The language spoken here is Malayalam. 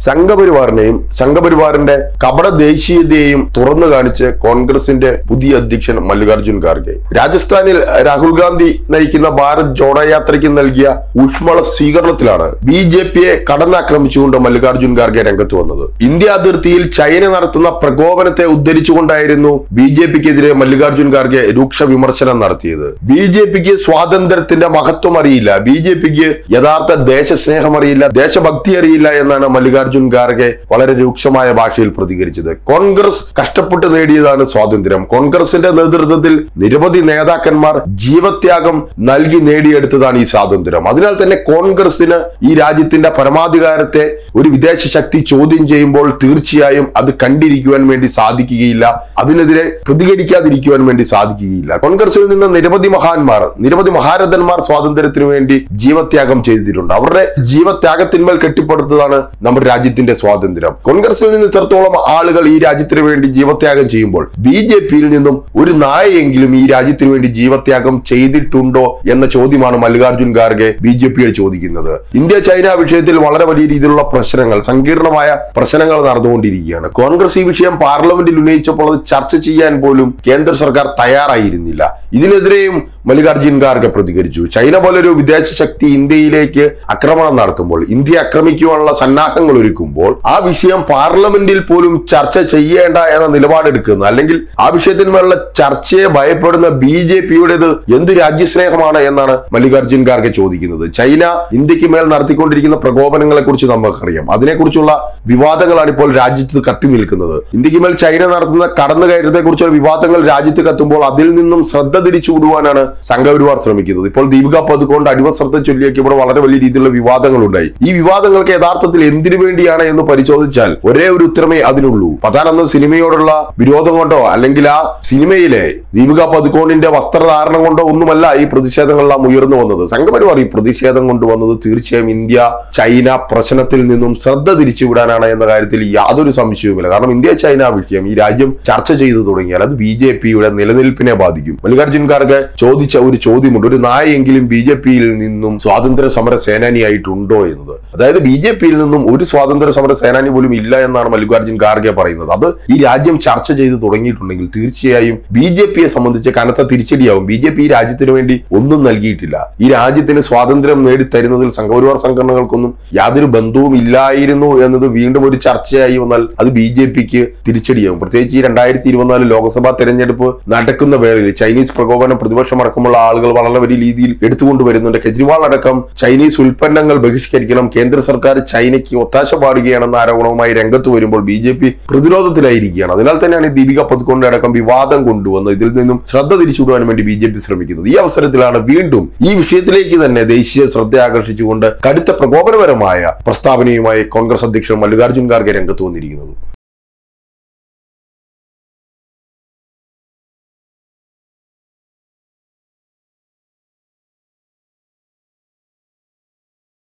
സംഘപരിവാറിനെയും സംഘപരിവാറിന്റെ കപട ദേശീയതയെയും തുറന്നു കാണിച്ച് കോൺഗ്രസിന്റെ പുതിയ അധ്യക്ഷൻ മല്ലികാർജുൻ ഖാർഗെ രാജസ്ഥാനിൽ രാഹുൽ ഗാന്ധി നയിക്കുന്ന ഭാരത് ജോഡോ യാത്രയ്ക്ക് നൽകിയ ഊഷ്മള സ്വീകരണത്തിലാണ് ബി ജെ പിയെ കടന്നാക്രമിച്ചുകൊണ്ട് മല്ലികാർജുൻ ഖാർഗെ രംഗത്ത് വന്നത് ഇന്ത്യ അതിർത്തിയിൽ ചൈന നടത്തുന്ന പ്രകോപനത്തെ ഉദ്ധരിച്ചുകൊണ്ടായിരുന്നു ബി ജെ പിക്കെതിരെ മല്ലികാർജുൻ ഖാർഗെ രൂക്ഷ വിമർശനം നടത്തിയത് ബി ജെ പിക്ക് സ്വാതന്ത്ര്യത്തിന്റെ മഹത്വം അറിയില്ല ബി ജെ പിക്ക് യഥാർത്ഥ ദേശസ്നേഹം അറിയില്ല ദേശഭക്തി അറിയില്ല എന്നാണ് മല്ലികാർജുൻ ഖാർഗെ വളരെ രൂക്ഷമായ ഭാഷയിൽ പ്രതികരിച്ചത് കോൺഗ്രസ് കഷ്ടപ്പെട്ട് നേടിയതാണ് സ്വാതന്ത്ര്യം കോൺഗ്രസിന്റെ നേതൃത്വത്തിൽ നിരവധി നേതാക്കന്മാർ ജീവത്യാഗം നൽകി നേടിയെടുത്തതാണ് ഈ സ്വാതന്ത്ര്യം അതിനാൽ തന്നെ കോൺഗ്രസിന് ഈ രാജ്യത്തിന്റെ പരമാധികാരത്തെ ഒരു വിദേശ ശക്തി ചോദ്യം ചെയ്യുമ്പോൾ തീർച്ചയായും അത് കണ്ടിരിക്കുവാൻ വേണ്ടി സാധിക്കുകയില്ല അതിനെതിരെ പ്രതികരിക്കാതിരിക്കുവാൻ വേണ്ടി സാധിക്കുകയില്ല കോൺഗ്രസിൽ നിന്ന് നിരവധി മഹാന്മാർ നിരവധി മഹാരഥന്മാർ സ്വാതന്ത്ര്യത്തിന് വേണ്ടി ജീവത്യാഗം ചെയ്തിട്ടുണ്ട് അവരുടെ ജീവത്യാഗത്തിന്മേൽ കെട്ടിപ്പടുത്തതാണ് നമ്മുടെ രാജ്യത്തിന്റെ സ്വാതന്ത്ര്യം കോൺഗ്രസിൽ നിന്ന് ഇത്രത്തോളം ആളുകൾ ഈ രാജ്യത്തിന് വേണ്ടി ജീവത്യാഗം ചെയ്യുമ്പോൾ ബി ജെ പിയിൽ നിന്നും ഒരു നായെങ്കിലും ഈ രാജ്യത്തിന് വേണ്ടി ജീവത്യാഗം ചെയ്തിട്ടുണ്ടോ എന്ന ചോദ്യമാണ് മല്ലികാർജുൻ ഖാർഗെ ബി ജെ പിയെ ചോദിക്കുന്നത് ഇന്ത്യ ചൈന വിഷയത്തിൽ വളരെ വലിയ രീതിയിലുള്ള പ്രശ്നങ്ങൾ സങ്കീർണമായ പ്രശ്നങ്ങൾ നടന്നുകൊണ്ടിരിക്കുകയാണ് കോൺഗ്രസ് ഈ വിഷയം പാർലമെന്റിൽ ഉന്നയിച്ചപ്പോൾ അത് ചർച്ച ചെയ്യാൻ പോലും കേന്ദ്ര സർക്കാർ തയ്യാറായിരുന്നില്ല ഇതിനെതിരെയും മല്ലികാർജുൻ ഖാർഗെ പ്രതികരിച്ചു ചൈന പോലൊരു വിദേശ ശക്തി ഇന്ത്യയിലേക്ക് ആക്രമണം നടത്തുമ്പോൾ ഇന്ത്യ ആക്രമിക്കുവാനുള്ള സന്നാഹങ്ങൾ ഒരുക്കുമ്പോൾ ആ വിഷയം പാർലമെന്റിൽ പോലും ചർച്ച ചെയ്യേണ്ട എന്ന നിലപാടെടുക്കുന്നു അല്ലെങ്കിൽ ആ വിഷയത്തിന്മേലുള്ള ചർച്ചയെ ഭയപ്പെടുന്ന ബി ജെ പിയുടേത് എന്ത് രാജ്യസ്നേഹമാണ് എന്നാണ് മല്ലികാർജുൻ ഖാർഗെ ചോദിക്കുന്നത് ചൈന ഇന്ത്യക്ക് മേൽ നടത്തിക്കൊണ്ടിരിക്കുന്ന പ്രകോപനങ്ങളെ കുറിച്ച് നമുക്കറിയാം അതിനെക്കുറിച്ചുള്ള വിവാദങ്ങളാണ് ഇപ്പോൾ രാജ്യത്ത് കത്തി നിൽക്കുന്നത് ഇന്ത്യക്ക് മേൽ ചൈന നടത്തുന്ന കടന്നുകയറ്റത്തെ കുറിച്ചുള്ള വിവാദങ്ങൾ രാജ്യത്ത് കത്തുമ്പോൾ അതിൽ നിന്നും ശ്രദ്ധ തിരിച്ചുവിടുവാനാണ് സംഘപരിവാർ ശ്രമിക്കുന്നത് ഇപ്പോൾ ദീപിക പതുകൊണ്ട് അടിമശ്രദ്ധ ചൊല്ലിയൊക്കെ ഇവിടെ വളരെ വലിയ രീതിയിലുള്ള വിവാദങ്ങൾ ഉണ്ടായി ഈ വിവാദങ്ങൾക്ക് യഥാർത്ഥത്തിൽ എന്തിനു വേണ്ടിയാണ് എന്ന് പരിശോധിച്ചാൽ ഒരേ ഒരു ഉത്തരമേ അതിനുള്ളൂ പതാൻ അന്ന് സിനിമയോടുള്ള വിരോധം കൊണ്ടോ അല്ലെങ്കിൽ ആ സിനിമയിലെ ദീപിക പതുക്കോണിന്റെ വസ്ത്രധാരണം കൊണ്ടോ ഒന്നുമല്ല ഈ പ്രതിഷേധങ്ങളെല്ലാം ഉയർന്നു വന്നത് സംഘപരിവാർ ഈ പ്രതിഷേധം കൊണ്ടുവന്നത് തീർച്ചയായും ഇന്ത്യ ചൈന പ്രശ്നത്തിൽ നിന്നും ശ്രദ്ധ തിരിച്ചുവിടാനാണ് എന്ന കാര്യത്തിൽ യാതൊരു സംശയവുമില്ല കാരണം ഇന്ത്യ ചൈന വിഷയം ഈ രാജ്യം ചർച്ച ചെയ്തു തുടങ്ങിയാൽ അത് ബി ജെ പിയുടെ നിലനിൽപ്പിനെ ബാധിക്കും മല്ലികാർജുൻ ഖാർഗെ ചോദിച്ച ഒരു ചോദ്യമുണ്ട് ഒരു നായെങ്കിലും ബി ജെ പിയിൽ നിന്നും സ്വാതന്ത്ര്യ സമര സേനാനിയായിട്ടുണ്ടോ എന്നത് അതായത് ബി ജെ പിയിൽ നിന്നും ഒരു സ്വാതന്ത്ര്യ സമര സേനാനി പോലും ഇല്ല എന്നാണ് മല്ലികാർജുൻ ഖാർഗെ പറയുന്നത് അത് ഈ രാജ്യം ചർച്ച ചെയ്ത് തുടങ്ങിയിട്ടുണ്ടെങ്കിൽ തീർച്ചയായും ബി ജെ പിയെ സംബന്ധിച്ച് കനത്ത തിരിച്ചടിയാവും ബി ജെ പി ഈ രാജ്യത്തിന് വേണ്ടി ഒന്നും നൽകിയിട്ടില്ല ഈ രാജ്യത്തിന് സ്വാതന്ത്ര്യം നേടിത്തരുന്നതിൽ സംഘപരിവാർ സംഘടനകൾക്കൊന്നും യാതൊരു ബന്ധവും ഇല്ലായിരുന്നു എന്നത് വീണ്ടും ഒരു ചർച്ചയായി വന്നാൽ അത് ബി ജെ പിക്ക് തിരിച്ചടിയാവും പ്രത്യേകിച്ച് ഈ രണ്ടായിരത്തി ഇരുപത്തിനാല് ലോക്സഭാ തെരഞ്ഞെടുപ്പ് നടക്കുന്ന വേളയിൽ ചൈനീസ് പ്രകോപനം പ്രതിപക്ഷം അടക്കമുള്ള ആളുകൾ വളരെ വലിയ രീതിയിൽ എടുത്തുകൊണ്ട് വരുന്നുണ്ട് കെജ്രിവാൾ അടക്കം ചൈനീസ് ഉൽപ്പന്നങ്ങൾ ബഹിഷ്കരിക്കണം കേന്ദ്ര സർക്കാർ ചൈനയ്ക്ക് ഒത്താശ പാടുകയാണെന്ന ആരോപണവുമായി രംഗത്ത് വരുമ്പോൾ ബി ജെ പി പ്രതിരോധത്തിലായിരിക്കുകയാണ് അതിനാൽ തന്നെയാണ് ഈ ദീപിക പതുക്കോണിന്റെ അടക്കം വിവാദം കൊണ്ടുവന്ന് ഇതിൽ നിന്നും ശ്രദ്ധ തിരിച്ചുവിടുവാൻ വേണ്ടി ബി ജെ പി ശ്രമിക്കുന്നത് ഈ അവസരത്തിലാണ് വീണ്ടും ഈ വിഷയത്തിലേക്ക് തന്നെ ദേശീയ ശ്രദ്ധ ആകർഷിച്ചുകൊണ്ട് കടുത്ത പ്രകോപനപരമായ പ്രസ്താവനയുമായി കോൺഗ്രസ് അധ്യക്ഷൻ മല്ലികാർജ്ജുൻ ഖാർഗെ രംഗത്ത് വന്നിരിക്കുന്നത്